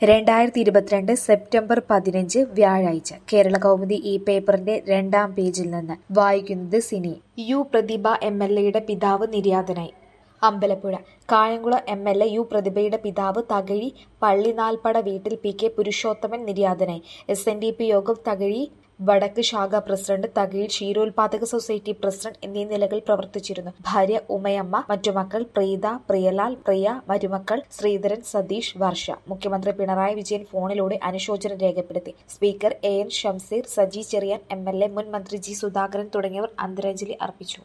രണ്ടായിരത്തി ഇരുപത്തിരണ്ട് സെപ്റ്റംബർ പതിനഞ്ച് വ്യാഴാഴ്ച കേരള കൗമുദി ഈ പേപ്പറിന്റെ രണ്ടാം പേജിൽ നിന്ന് വായിക്കുന്നത് Sini U Prathibha M L എയുടെ പിതാവ് നിര്യാതനായി Ambalappuzha Kayamkulam M L A U പ്രതിഭയുടെ പിതാവ് തകഴി പള്ളിനാൽപ്പട വീട്ടിൽ പി കെ പുരുഷോത്തമൻ നിര്യാതനായി എസ് എൻ ഡി പി യോഗം തകഴി വടക്ക് ശാഖ പ്രസിഡന്റ് തകഴി ക്ഷീരോത്പാദക സൊസൈറ്റി പ്രസിഡന്റ് എന്നീ നിലകളിൽ പ്രവർത്തിച്ചിരുന്നു ഭാര്യ ഉമയമ്മ മറ്റു മക്കൾ പ്രീത പ്രിയലാൽ പ്രിയ മരുമക്കൾ ശ്രീധരൻ സതീഷ് വർഷ മുഖ്യമന്ത്രി പിണറായി വിജയൻ ഫോണിലൂടെ അനുശോചനം രേഖപ്പെടുത്തി speaker A N Shamseer Saji Cherian M L A മുൻ മന്ത്രി ജി സുധാകരൻ തുടങ്ങിയവർ അന്തരാഞ്ജലി അർപ്പിച്ചു